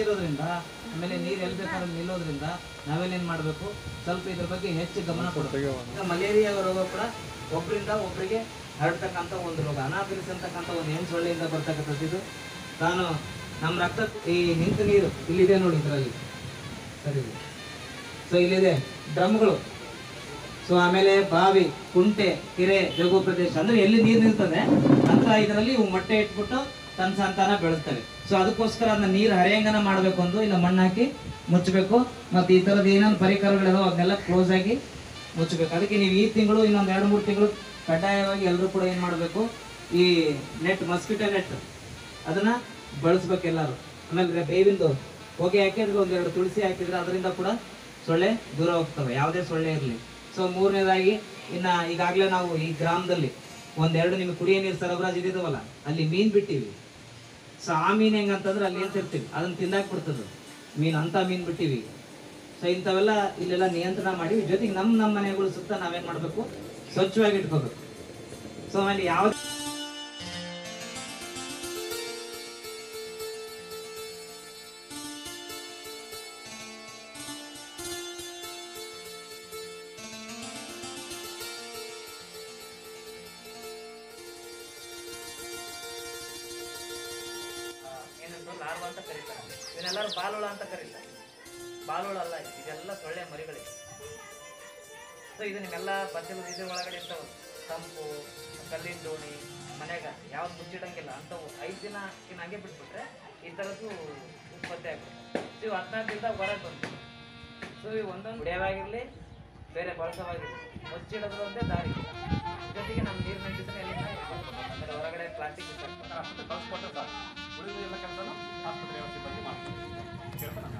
ಮುಚ್ಚಿರೋದ್ರಿಂದ ಆಮೇಲೆ ನೀರು ಎಲ್ಲಿ ಬೇಕಾದ್ರೆ ನಿಲ್ಲೋದ್ರಿಂದ ನಾವೇನೇನ್ ಮಾಡಬೇಕು ಸ್ವಲ್ಪ ಇದ್ರ ಬಗ್ಗೆ ಹೆಚ್ಚು ಗಮನ ಕೊಡಬೇಕು ಈಗ ಮಲೇರಿಯಾ ರೋಗ ಕೂಡ ಒಬ್ಬರಿಂದ ಒಬ್ಬರಿಗೆ ಹರಡ್ತಕ್ಕಂಥ ಒಂದು ರೋಗ ಅನಾಫಿಲಿಸ್ ಅಂತಕ್ಕಂಥ ಒಂದು ಹೆಣ್ಣು ಸೊಳ್ಳೆಯಿಂದ ಬರ್ತಕ್ಕಂಥದ್ದು ಇದು ತಾನು ನಮ್ಮ ರಕ್ತ ಈ ನಿಂತ ನೀರು ಇಲ್ಲಿದೆ ನೋಡಿ ಇದರಲ್ಲಿ ಸರಿ ಸೊ ಇಲ್ಲಿದೆ ಡ್ರಮ್ಗಳು ಸೊ ಆಮೇಲೆ ಬಾವಿ ಕುಂಟೆ ಕೆರೆ ಜಗು ಪ್ರದೇಶ ಅಂದ್ರೆ ಎಲ್ಲಿ ನೀರು ನಿಲ್ತದೆ ಅಂತ ಇದರಲ್ಲಿ ಇವು ಮೊಟ್ಟೆ ಇಟ್ಬಿಟ್ಟು ತನ್ನ ಸಂತಾನ ಬೆಳೆಸ್ತವೆ ಸೊ ಅದಕ್ಕೋಸ್ಕರ ಅದನ್ನ ನೀರು ಹರಿಯಂಗನ ಮಾಡಬೇಕು ಒಂದು ಇಲ್ಲ ಮಣ್ಣು ಹಾಕಿ ಮುಚ್ಚಬೇಕು ಮತ್ತೆ ಈ ಥರದ್ದು ಏನೇನು ಪರಿಕರಗಳಿದಾವೆ ಅದನ್ನೆಲ್ಲ ಕ್ಲೋಸ್ ಆಗಿ ಮುಚ್ಚಬೇಕು ಅದಕ್ಕೆ ನೀವು ಈ ತಿಂಗಳು ಇನ್ನೊಂದು ಎರಡು ಮೂರು ತಿಂಗಳು ಕಡ್ಡಾಯವಾಗಿ ಎಲ್ಲರೂ ಕೂಡ ಏನು ಮಾಡಬೇಕು ಈ ನೆಟ್ ಮಸ್ಕಿಟೋ ನೆಟ್ ಅದನ್ನ ಬಳಸ್ಬೇಕು ಎಲ್ಲರೂ ಆಮೇಲೆ ಬೇವಿಂದು ಹೊಗೆ ಹಾಕಿದ್ರೆ ಒಂದೆರಡು ತುಳಸಿ ಹಾಕಿದ್ರೆ ಅದರಿಂದ ಕೂಡ ಸೊಳ್ಳೆ ದೂರ ಹೋಗ್ತವೆ ಯಾವುದೇ ಸೊಳ್ಳೆ ಇರಲಿ ಸೊ ಮೂರನೇದಾಗಿ ಇನ್ನ ಈಗಾಗಲೇ ನಾವು ಈ ಗ್ರಾಮದಲ್ಲಿ ಒಂದೆರಡು ನಿಮಗೆ ಕುಡಿಯೋ ನೀರು ಸರಬರಾಜು ಇದಿದಾವಲ್ಲ ಅಲ್ಲಿ ಮೀನ್ ಬಿಟ್ಟಿವಿ ಸೊ ಆ ಮೀನ್ ಹೆಂಗಂತಂದ್ರೆ ಅಲ್ಲಿ ಅಂತ ಇರ್ತೀವಿ ಅದನ್ನ ತಿಂದಾಕ್ ಬಿಡ್ತದೆ ಮೀನ್ ಅಂತ ಮೀನ್ ಬಿಟ್ಟಿವಿ ಸೊ ಇಂಥವೆಲ್ಲ ಇಲ್ಲೆಲ್ಲ ನಿಯಂತ್ರಣ ಮಾಡಿ ಜೊತೆಗೆ ನಮ್ಮ ನಮ್ಮ ಮನೆಗಳು ಸುತ್ತ ನಾವೇನ್ ಮಾಡ್ಬೇಕು ಸ್ವಚ್ಛವಾಗಿ ಇಟ್ಕೋಬೇಕು ಸೊ ಆಮೇಲೆ ಯಾವ ಏನಂತ ಲಾರ್ವಾ ಅಂತ ಕರೀತಾರೆ ಇದನ್ನೆಲ್ಲರೂ ಬಾಲುಳ ಅಂತ ಕರೀತಾರೆ ಬಾಲುಳ ಅಲ್ಲ ಇದೆಲ್ಲ ಸೊಳ್ಳೆ ಮರಿಗಳಿವೆ ಸೊ ಇದು ನಿಮ್ಮೆಲ್ಲ ಪದ್ಯದ ಇದ್ರ ಒಳಗಡೆ ಇರ್ತಾವ ತಂಪು ಕಲ್ಲಿನ ದೋಣಿ ಮನ್ಯಾಗ ಯಾವ್ದು ಮುಚ್ಚಿಡಂಗಿಲ್ಲ ಅಂಥವು ಐದು ದಿನ ಇನ್ನು ಹಂಗೆ ಬಿಟ್ಬಿಟ್ರೆ ಈ ಥರದ್ದು ಉತ್ಪತ್ತಿ ಆಗ್ಬಿಡುತ್ತೆ ಸೊ ಇವು ಹದಿನಾಲ್ಕು ದಿನದಾಗ ಹೊರಗೆ ಬಂತು ಸೊ ಇವು ಒಂದೊಂದು ಕುಡಿಯೋವಾಗಿರಲಿ ಬೇರೆ ಬಳಸೋವಾಗಿರಲಿ ಮುಚ್ಚಿಡೋದು ಒಂದೇ ದಾರಿ ಜೊತೆಗೆ ನಮ್ಮ ನೀರು ನಿಂತಿದ್ರೆ ಎಲ್ಲಿಂದ ಆಮೇಲೆ ಹೊರಗಡೆ ಪ್ಲಾಸ್ಟಿಕ್ ಅಷ್ಟೇ ಕಳ್ಸ್ಕೊಟ್ರೆ ಸಾಕು ಉಳಿದ ಎಲ್ಲ ಕೆಲಸನೂ ಆಸ್ಪತ್ರೆ ಸಿಬ್ಬಂದಿ ಮಾಡ್ತಾರೆ ಕೇಳ್ತಾ ನಾನು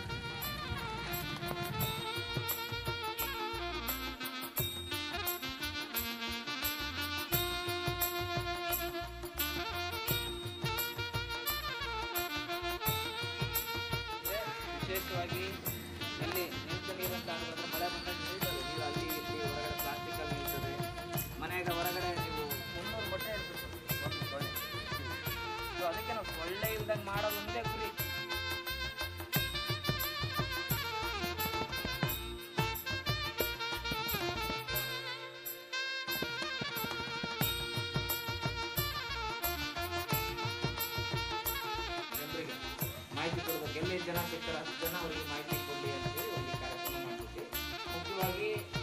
ವಿಶೇಷವಾಗಿ ಅಲ್ಲಿ ನಿಂತ ನೀರು ಅಂತ ಅಂದ್ರೆ ಮಳೆ ಬಂದಾಗ ನಿಲ್ತದೆ ನೀರು ಅಲ್ಲಿ ಇಲ್ಲಿ ಹೊರಗಡೆ ಪ್ಲಾಸ್ಟಿಕ್ ಅಲ್ಲಿ ನಿಲ್ತದೆ ಮನೆಯಾಗ ಹೊರಗಡೆ ನೀವು ಮುನ್ನೂರು ಬಟ್ಟೆ ಇಡ್ಬಿಡ್ತದೆ ಒಂದು ಸೊಳ್ಳೆ ಸೊ ಅದಕ್ಕೆ ನಾವು ಸೊಳ್ಳೆ ಇಲ್ದಂಗೆ ಮಾಡೋದು ಒಂದೇ ಗುರಿ ಜನರಿಗೆ ಮಾಹಿತಿ ಕೊಡಬೇಕು ಎಲ್ಲಿ ಜನ ಸಿಗ್ತಾರೆ ಅಷ್ಟು ಜನ ಅವರಿಗೆ ಮಾಹಿತಿ ಕೊಡಲಿ ಅಂತೇಳಿ ಒಂದು ಕಾರ್ಯಕ್ರಮ ಮಾಡ್ತೀವಿ ಮುಖ್ಯವಾಗಿ